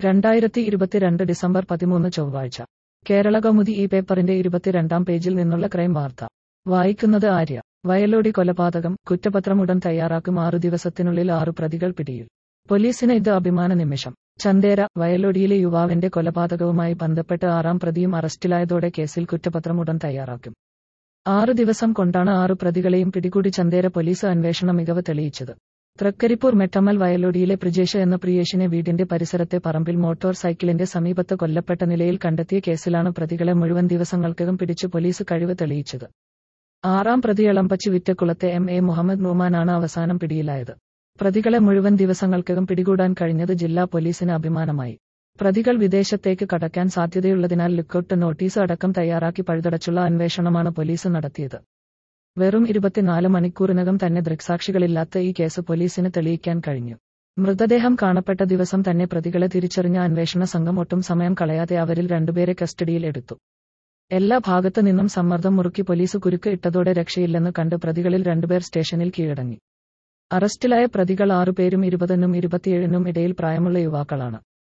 രണ്ടായിരത്തി ഇരുപത്തിരണ്ട് ഡിസംബർ പതിമൂന്ന് ചൊവ്വാഴ്ച കേരള കൗമുദി ഈ പേപ്പറിന്റെ ഇരുപത്തിരണ്ടാം പേജിൽ നിന്നുള്ള ക്രൈം വാർത്ത വായിക്കുന്നത് ആര്യ വയലോടി കൊലപാതകം കുറ്റപത്രം ഉടൻ തയ്യാറാക്കും ആറു ദിവസത്തിനുള്ളിൽ ആറു പ്രതികൾ പിടിയിൽ പോലീസിന് ഇത് അഭിമാന നിമിഷം ചന്തേര വയലോടിയിലെ യുവാവിന്റെ കൊലപാതകവുമായി ബന്ധപ്പെട്ട് ആറാം പ്രതിയും അറസ്റ്റിലായതോടെ കേസിൽ കുറ്റപത്രം ഉടൻ തയ്യാറാക്കും ആറു ദിവസം കൊണ്ടാണ് ആറു പ്രതികളെയും പിടികൂടി ചന്തേര പോലീസ് അന്വേഷണ മികവ് തെളിയിച്ചത് തൃക്കരിപ്പൂർ മെട്ടമ്മൽ വയലോടിയിലെ പ്രിജേഷ് എന്ന പ്രിയേഷിനെ വീടിന്റെ പരിസരത്തെ പറമ്പിൽ മോട്ടോർ സൈക്കിളിന്റെ സമീപത്ത് കൊല്ലപ്പെട്ട നിലയിൽ കണ്ടെത്തിയ കേസിലാണ് പ്രതികളെ മുഴുവൻ ദിവസങ്ങൾക്കകം പിടിച്ച് പോലീസ് കഴിവ് തെളിയിച്ചത് ആറാം പ്രതി എളമ്പച്ചി വിറ്റക്കുളത്തെ എം എ മുഹമ്മദ് നുമാനാണ് അവസാനം പിടിയിലായത് പ്രതികളെ മുഴുവൻ ദിവസങ്ങൾക്കകം പിടികൂടാൻ കഴിഞ്ഞത് ജില്ലാ പോലീസിന് അഭിമാനമായി പ്രതികൾ വിദേശത്തേക്ക് കടക്കാൻ സാധ്യതയുള്ളതിനാൽ ലുക്കൌട്ട് നോട്ടീസ് അടക്കം തയ്യാറാക്കി പഴുതടച്ചുള്ള അന്വേഷണമാണ് പോലീസ് നടത്തിയത് വെറും ഇരുപത്തിനാല് മണിക്കൂറിനകം തന്നെ ദൃക്സാക്ഷികളില്ലാത്ത ഈ കേസ് പോലീസിന് തെളിയിക്കാൻ കഴിഞ്ഞു മൃതദേഹം കാണപ്പെട്ട ദിവസം തന്നെ പ്രതികളെ തിരിച്ചറിഞ്ഞ അന്വേഷണ സംഘം ഒട്ടും സമയം കളയാതെ അവരിൽ രണ്ടുപേരെ കസ്റ്റഡിയിൽ എടുത്തു എല്ലാ ഭാഗത്തു നിന്നും സമ്മർദ്ദം മുറുക്കി പോലീസ് കുരുക്ക് ഇട്ടതോടെ രക്ഷയില്ലെന്ന് കണ്ട് പ്രതികളിൽ രണ്ടുപേർ സ്റ്റേഷനിൽ കീഴടങ്ങി അറസ്റ്റിലായ പ്രതികൾ ആറുപേരും ഇരുപതിനും ഇരുപത്തിയേഴിനും ഇടയിൽ പ്രായമുള്ള യുവാക്കളാണ്